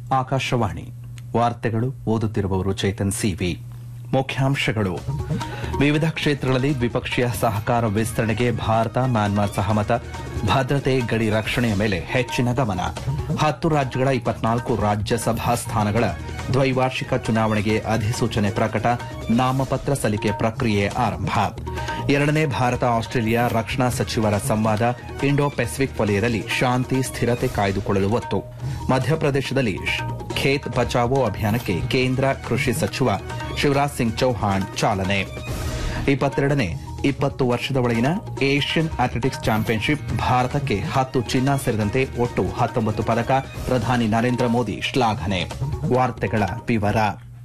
ಆಕಾಶವಾಣಿ ವಾರ್ತೆಗಳು ಓದುತ್ತಿರುವವರು ಚೇತನ್ ಸಿವಿ ಮುಖ್ಯಾಂಶಗಳು ವಿವಿಧ ಕ್ಷೇತ್ರಗಳಲ್ಲಿ ದ್ವಿಪಕ್ಷೀಯ ಸಹಕಾರ ವಿಸ್ತರಣೆಗೆ ಭಾರತ ಮ್ಯಾನ್ಮಾರ್ ಸಹಮತ ಭದ್ರತೆ ಗಡಿ ರಕ್ಷಣೆಯ ಮೇಲೆ ಹೆಚ್ಚಿನ ಗಮನ ಹತ್ತು ರಾಜ್ಯಗಳ ಇಪ್ಪತ್ನಾಲ್ಕು ರಾಜ್ಯಸಭಾ ಸ್ಥಾನಗಳ ದ್ವೈವಾರ್ಷಿಕ ಚುನಾವಣೆಗೆ ಅಧಿಸೂಚನೆ ಪ್ರಕಟ ನಾಮಪತ್ರ ಸಲ್ಲಿಕೆ ಪ್ರಕ್ರಿಯೆ ಆರಂಭ ಎರಡನೇ ಭಾರತ ಆಸ್ಟ್ರೇಲಿಯಾ ರಕ್ಷಣಾ ಸಚಿವರ ಸಂವಾದ ಇಂಡೋ ಪೆಸಿಫಿಕ್ ವಲಯದಲ್ಲಿ ಶಾಂತಿ ಸ್ಥಿರತೆ ಕಾಯ್ದುಕೊಳ್ಳಲು ಒತ್ತು ಮಧ್ಯಪ್ರದೇಶದಲ್ಲಿ ಖೇತ್ ಬಚಾವೋ ಅಭಿಯಾನಕ್ಕೆ ಕೇಂದ್ರ ಕೃಷಿ ಸಚಿವ ಶಿವರಾಜ್ ಸಿಂಗ್ ಚೌಹಾಣ್ ಚಾಲನೆ ಇಪ್ಪತ್ತೆರಡನೇ ಇಪ್ಪತ್ತು ವರ್ಷದ ಒಳಗಿನ ಏಷ್ಯನ್ ಅಥ್ಲೆಟಿಕ್ಸ್ ಚಾಂಪಿಯನ್ಶಿಪ್ ಭಾರತಕ್ಕೆ ಹತ್ತು ಚಿನ್ನ ಸೇರಿದಂತೆ ಒಟ್ಟು ಹತ್ತೊಂಬತ್ತು ಪದಕ ಪ್ರಧಾನಿ ನರೇಂದ್ರ ಮೋದಿ ಶ್ಲಾಘನೆ ವಾರ್ತೆಗಳ ವಿವರ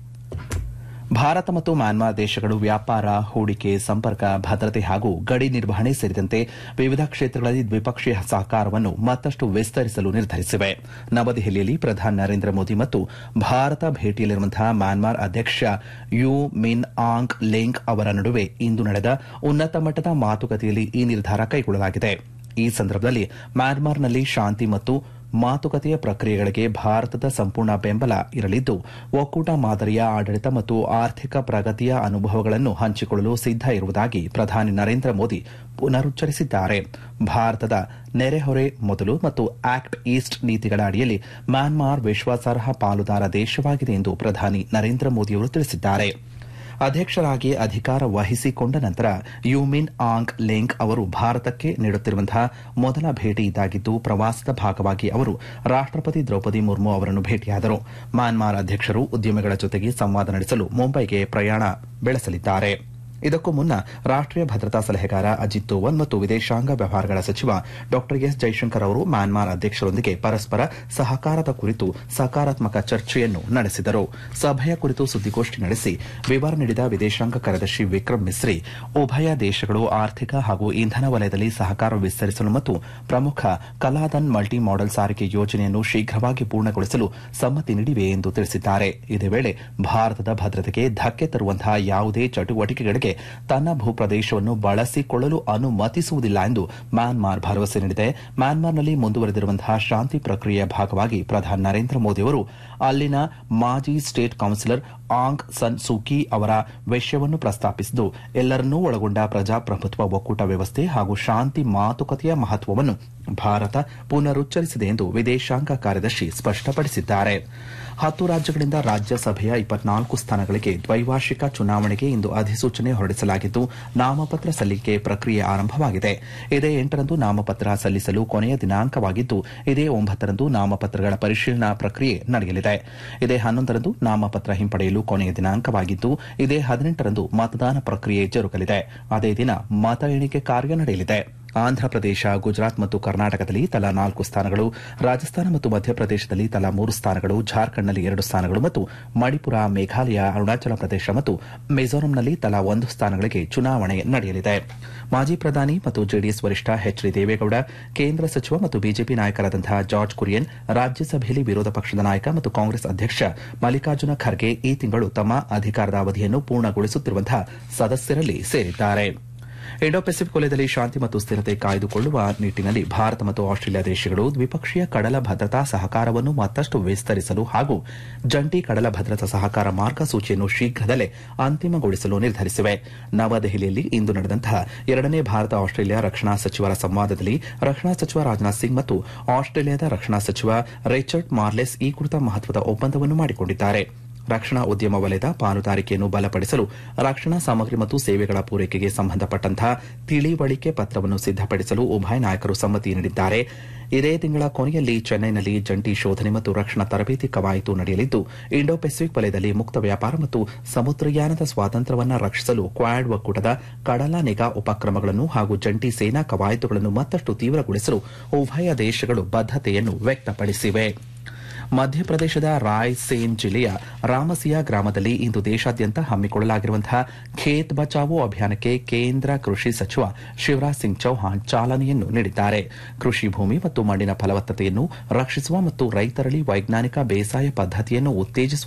ಭಾರತ ಮತ್ತು ಮ್ಯಾನ್ಮಾರ್ ದೇಶಗಳು ವ್ಯಾಪಾರ ಹೂಡಿಕೆ ಸಂಪರ್ಕ ಭದ್ರತೆ ಹಾಗೂ ಗಡಿ ನಿರ್ವಹಣೆ ಸೇರಿದಂತೆ ವಿವಿಧ ಕ್ಷೇತ್ರಗಳಲ್ಲಿ ದ್ವಿಪಕ್ಷೀಯ ಸಹಕಾರವನ್ನು ಮತ್ತಷ್ಟು ವಿಸ್ತರಿಸಲು ನಿರ್ಧರಿಸಿವೆ ನವದೆಹಲಿಯಲ್ಲಿ ಪ್ರಧಾನಿ ನರೇಂದ್ರ ಮೋದಿ ಮತ್ತು ಭಾರತ ಭೇಟಿಯಲ್ಲಿರುವಂತಹ ಮ್ಯಾನ್ಮಾರ್ ಅಧ್ಯಕ್ಷ ಯು ಮಿನ್ ಆಂಗ್ ಲೆಂಗ್ ಅವರ ನಡುವೆ ಇಂದು ನಡೆದ ಉನ್ನತ ಮಟ್ಟದ ಮಾತುಕತೆಯಲ್ಲಿ ಈ ನಿರ್ಧಾರ ಕೈಗೊಳ್ಳಲಾಗಿದೆ ಈ ಸಂದರ್ಭದಲ್ಲಿ ಮ್ಯಾನ್ಮಾರ್ನಲ್ಲಿ ಶಾಂತಿ ಮತ್ತು ಮಾತುಕತೆಯ ಪ್ರಕ್ರಿಯೆಗಳಿಗೆ ಭಾರತದ ಸಂಪೂರ್ಣ ಬೆಂಬಲ ಇರಲಿದ್ದು ಒಕ್ಕೂಟ ಮಾದರಿಯ ಆಡಳಿತ ಮತ್ತು ಆರ್ಥಿಕ ಪ್ರಗತಿಯ ಅನುಭವಗಳನ್ನು ಹಂಚಿಕೊಳ್ಳಲು ಸಿದ್ದ ಇರುವುದಾಗಿ ಪ್ರಧಾನಿ ನರೇಂದ್ರ ಮೋದಿ ಪುನರುಚ್ಚರಿಸಿದ್ದಾರೆ ಭಾರತದ ನೆರೆಹೊರೆ ಮೊದಲು ಮತ್ತು ಆಕ್ಟ್ ಈಸ್ಟ್ ನೀತಿಗಳ ಅಡಿಯಲ್ಲಿ ಮ್ಯಾನ್ಮಾರ್ ವಿಶ್ವಾಸಾರ್ಹ ಪಾಲುದಾರ ದೇಶವಾಗಿದೆ ಎಂದು ಪ್ರಧಾನಿ ನರೇಂದ್ರ ಮೋದಿಯವರು ತಿಳಿಸಿದ್ದಾರೆ ಅಧ್ಯಕ್ಷರಾಗಿ ಅಧಿಕಾರ ವಹಿಸಿಕೊಂಡ ನಂತರ ಯುಮಿನ್ ಆಂಗ್ ಲೆಂಗ್ ಅವರು ಭಾರತಕ್ಕೆ ನೀಡುತ್ತಿರುವಂತಹ ಮೊದಲ ಭೇಟಿ ಇದಾಗಿದ್ದು ಪ್ರವಾಸದ ಭಾಗವಾಗಿ ಅವರು ರಾಷ್ಟಪತಿ ದ್ರೌಪದಿ ಮುರ್ಮು ಅವರನ್ನು ಭೇಟಿಯಾದರು ಮ್ಯಾನ್ಮಾರ್ ಅಧ್ಯಕ್ಷರು ಉದ್ಯಮಿಗಳ ಜೊತೆಗೆ ಸಂವಾದ ನಡೆಸಲು ಮುಂಬೈಗೆ ಪ್ರಯಾಣ ಬೆಳೆಸಲಿದ್ದಾರೆ ಇದಕ್ಕೂ ಮುನ್ನ ರಾಷ್ಟೀಯ ಭದ್ರತಾ ಸಲಹೆಗಾರ ಅಜಿತ್ ದೋವಲ್ ಮತ್ತು ವಿದೇಶಾಂಗ ವ್ಯವಹಾರಗಳ ಸಚಿವ ಡಾ ಎಸ್ ಜೈಶಂಕರ್ ಅವರು ಮ್ಯಾನ್ಮಾರ್ ಅಧ್ಯಕ್ಷರೊಂದಿಗೆ ಪರಸ್ಪರ ಸಹಕಾರದ ಕುರಿತು ಸಕಾರಾತ್ಮಕ ಚರ್ಚೆಯನ್ನು ನಡೆಸಿದರು ಸಭೆಯ ಕುರಿತು ಸುದ್ದಿಗೋಷ್ಠಿ ನಡೆಸಿ ವಿವರ ನೀಡಿದ ವಿದೇಶಾಂಗ ಕಾರ್ಯದರ್ಶಿ ವಿಕ್ರಮ್ ಮಿಸ್ರಿ ಉಭಯ ದೇಶಗಳು ಆರ್ಥಿಕ ಹಾಗೂ ಇಂಧನ ವಲಯದಲ್ಲಿ ಸಹಕಾರ ವಿಸ್ತರಿಸಲು ಮತ್ತು ಪ್ರಮುಖ ಕಲಾದನ್ ಮಲ್ಟಿ ಮಾಡೆಲ್ ಸಾರಿಗೆ ಯೋಜನೆಯನ್ನು ಶೀಘ್ರವಾಗಿ ಪೂರ್ಣಗೊಳಿಸಲು ಸಮ್ಮತಿ ನೀಡಿವೆ ಎಂದು ತಿಳಿಸಿದ್ದಾರೆ ಇದೇ ವೇಳೆ ಭಾರತದ ಭದ್ರತೆಗೆ ಧಕ್ಕೆ ತರುವಂತಹ ಯಾವುದೇ ಚಟುವಟಿಕೆಗಳಿಗೆ ತನ್ನ ಭೂಪ್ರದೇಶವನ್ನು ಬಳಸಿಕೊಳ್ಳಲು ಅನುಮತಿಸುವುದಿಲ್ಲ ಎಂದು ಮ್ಯಾನ್ಮಾರ್ ಭರವಸೆ ನೀಡಿದೆ ಮ್ಯಾನ್ಮಾರ್ನಲ್ಲಿ ಮುಂದುವರೆದಿರುವಂತಹ ಶಾಂತಿ ಪ್ರಕ್ರಿಯೆಯ ಭಾಗವಾಗಿ ಪ್ರಧಾನಿ ನರೇಂದ್ರ ಮೋದಿ ಅವರು ಅಲ್ಲಿನ ಮಾಜಿ state counsellor Aung San Suu Kyi ಅವರ ವಿಷಯವನ್ನು ಪ್ರಸ್ತಾಪಿಸಿದ್ದು ಎಲ್ಲರನ್ನೂ ಒಳಗೊಂಡ ಪ್ರಜಾಪ್ರಭುತ್ವ ಒಕ್ಕೂಟ ವ್ಯವಸ್ಥೆ ಹಾಗೂ ಶಾಂತಿ ಮಾತುಕತೆಯ ಮಹತ್ವವನ್ನು ಭಾರತ ಪುನರುಚ್ಚರಿಸಿದೆ ಎಂದು ವಿದೇಶಾಂಗ ಕಾರ್ಯದರ್ಶಿ ಸ್ಪಷ್ಟಪಡಿಸಿದ್ದಾರೆ ಹತ್ತು ರಾಜ್ಯಗಳಿಂದ ರಾಜ್ಯಸಭೆಯ ಇಪ್ಪತ್ನಾಲ್ಕು ಸ್ಥಾನಗಳಿಗೆ ದ್ವೈವಾರ್ಷಿಕ ಚುನಾವಣೆಗೆ ಇಂದು ಅಧಿಸೂಚನೆ ಹೊರಡಿಸಲಾಗಿದ್ದು ನಾಮಪತ್ರ ಸಲ್ಲಿಕೆ ಪ್ರಕ್ರಿಯೆ ಆರಂಭವಾಗಿದೆ ಇದೇ ಎಂಟರಂದು ನಾಮಪತ್ರ ಸಲ್ಲಿಸಲು ಕೊನೆಯ ದಿನಾಂಕವಾಗಿದ್ದು ಇದೇ ಒಂಬತ್ತರಂದು ನಾಮಪತ್ರಗಳ ಪರಿಶೀಲನಾ ಪ್ರಕ್ರಿಯೆ ನಡೆಯಲಿದೆ ಇದೇ ಹನ್ನೊಂದರಂದು ನಾಮಪತ್ರ ಹಿಂಪಡೆಯಲು ಕೊನೆಯ ದಿನಾಂಕವಾಗಿದ್ದು ಇದೇ ಹದಿನೆಂಟರಂದು ಮತದಾನ ಪ್ರಕ್ರಿಯೆ ಜರುಗಲಿದೆ ಅದೇ ದಿನ ಮತ ಎಣಿಕೆ ಕಾರ್ಯ ನಡೆಯಲಿದೆ ಆಂಧ್ರಪ್ರದೇಶ ಗುಜರಾತ್ ಮತ್ತು ಕರ್ನಾಟಕದಲ್ಲಿ ತಲಾ ನಾಲ್ಕು ಸ್ಥಾನಗಳು ರಾಜಸ್ಥಾನ ಮತ್ತು ಮಧ್ಯಪ್ರದೇಶದಲ್ಲಿ ತಲಾ ಮೂರು ಸ್ಥಾನಗಳು ಜಾರ್ಖಂಡ್ನಲ್ಲಿ ಎರಡು ಸ್ಥಾನಗಳು ಮತ್ತು ಮಣಿಪುರ ಮೇಘಾಲಯ ಅರುಣಾಚಲ ಪ್ರದೇಶ ಮತ್ತು ಮಿಜೋರಂನಲ್ಲಿ ತಲಾ ಒಂದು ಸ್ಥಾನಗಳಿಗೆ ಚುನಾವಣೆ ನಡೆಯಲಿದೆ ಮಾಜಿ ಪ್ರಧಾನಿ ಮತ್ತು ಜೆಡಿಎಸ್ ವರಿಷ್ಠ ಎಚ್ ಡಿ ದೇವೇಗೌಡ ಕೇಂದ್ರ ಸಚಿವ ಮತ್ತು ಬಿಜೆಪಿ ನಾಯಕರಾದಂತಹ ಜಾರ್ಜ್ ಕುರಿಯನ್ ರಾಜ್ಯಸಭೆಯಲ್ಲಿ ವಿರೋಧ ಪಕ್ಷದ ನಾಯಕ ಮತ್ತು ಕಾಂಗ್ರೆಸ್ ಅಧ್ಯಕ್ಷ ಮಲ್ಲಿಕಾರ್ಜುನ ಖರ್ಗೆ ಈ ತಿಂಗಳು ತಮ್ಮ ಅಧಿಕಾರದ ಅವಧಿಯನ್ನು ಪೂರ್ಣಗೊಳಿಸುತ್ತಿರುವಂತಹ ಸದಸ್ಯರಲ್ಲಿ ಸೇರಿದ್ದಾರೆ ಇಂಡೋ ಪೆಸಿಫಿಕ್ ವಲಯದಲ್ಲಿ ಶಾಂತಿ ಮತ್ತು ಸ್ಥಿರತೆ ಕಾಯ್ದುಕೊಳ್ಳುವ ನಿಟ್ಟಿನಲ್ಲಿ ಭಾರತ ಮತ್ತು ಆಸ್ಟ್ರೇಲಿಯಾ ದೇಶಗಳು ದ್ವಿಪಕ್ಷೀಯ ಕಡಲ ಭದ್ರತಾ ಸಹಕಾರವನ್ನು ಮತ್ತಷ್ಟು ವಿಸ್ತರಿಸಲು ಹಾಗೂ ಜಂಟಿ ಕಡಲ ಭದ್ರತಾ ಸಹಕಾರ ಮಾರ್ಗಸೂಚಿಯನ್ನು ಶೀಘ್ರದಲ್ಲೇ ಅಂತಿಮಗೊಳಿಸಲು ನಿರ್ಧರಿಸಿವೆ ನವದೆಹಲಿಯಲ್ಲಿ ಇಂದು ನಡೆದಂತಹ ಎರಡನೇ ಭಾರತ ಆಸ್ಟ್ರೇಲಿಯಾ ರಕ್ಷಣಾ ಸಚಿವರ ಸಂವಾದದಲ್ಲಿ ರಕ್ಷಣಾ ಸಚಿವ ರಾಜನಾಥ್ ಸಿಂಗ್ ಮತ್ತು ಆಸ್ಟ್ರೇಲಿಯಾದ ರಕ್ಷಣಾ ಸಚಿವ ರಿಚರ್ಡ್ ಮಾರ್ಲೆಸ್ ಈ ಕುರಿತ ಮಹತ್ವದ ಒಪ್ಪಂದವನ್ನು ಮಾಡಿಕೊಂಡಿದ್ದಾರೆ ರಕ್ಷಣಾ ಉದ್ಯಮ ವಲಯದ ಪಾಲುದಾರಿಕೆಯನ್ನು ಬಲಪಡಿಸಲು ರಕ್ಷಣಾ ಸಾಮಗ್ರಿ ಮತ್ತು ಸೇವೆಗಳ ಪೂರೈಕೆಗೆ ಸಂಬಂಧಪಟ್ಟಂತಹ ತಿಳಿವಳಿಕೆ ಪತ್ರವನ್ನು ಸಿದ್ದಪಡಿಸಲು ಉಭಯ ನಾಯಕರು ಸಮ್ಮತಿ ನೀಡಿದ್ದಾರೆ ಇದೇ ತಿಂಗಳ ಕೊನೆಯಲ್ಲಿ ಚೆನ್ನೈನಲ್ಲಿ ಜಂಟಿ ಶೋಧನೆ ಮತ್ತು ರಕ್ಷಣಾ ತರಬೇತಿ ಕವಾಯತು ನಡೆಯಲಿದ್ದು ಇಂಡೋ ಪೆಸಿಫಿಕ್ ವಲಯದಲ್ಲಿ ಮುಕ್ತ ವ್ಯಾಪಾರ ಮತ್ತು ಸಮುದ್ರಯಾನದ ಸ್ವಾತಂತ್ರ್ಯವನ್ನು ರಕ್ಷಿಸಲು ಕ್ವಾಡ್ ಒಕ್ಕೂಟದ ಕಡಲ ನಿಗಾ ಉಪಕ್ರಮಗಳನ್ನು ಹಾಗೂ ಜಂಟಿ ಸೇನಾ ಕವಾಯತುಗಳನ್ನು ಮತ್ತಷ್ಟು ತೀವ್ರಗೊಳಿಸಲು ಉಭಯ ದೇಶಗಳು ಬದ್ದತೆಯನ್ನು ವ್ಯಕ್ತಪಡಿಸಿವೆ ಮಧ್ಯಪ್ರದೇಶದ ರಾಯ್ಸೇನ್ ಜಿಲ್ಲೆಯ ರಾಮಸಿಯಾ ಗ್ರಾಮದಲ್ಲಿ ಇಂದು ದೇಶಾದ್ಯಂತ ಹಮ್ಮಿಕೊಳ್ಳಲಾಗಿರುವಂತಹ ಖೇತ್ ಬಚಾವೋ ಅಭಿಯಾನಕ್ಕೆ ಕೇಂದ್ರ ಕೃಷಿ ಸಚಿವ ಶಿವರಾಜ್ ಸಿಂಗ್ ಚೌಹಾಣ್ ಚಾಲನೆಯನ್ನು ನೀಡಿದ್ದಾರೆ ಕೃಷಿ ಭೂಮಿ ಮತ್ತು ಮಣ್ಣಿನ ಫಲವತ್ತತೆಯನ್ನು ರಕ್ಷಿಸುವ ಮತ್ತು ರೈತರಲ್ಲಿ ವೈಜ್ಞಾನಿಕ ಬೇಸಾಯ ಪದ್ದತಿಯನ್ನು ಉತ್ತೇಜಿಸುವ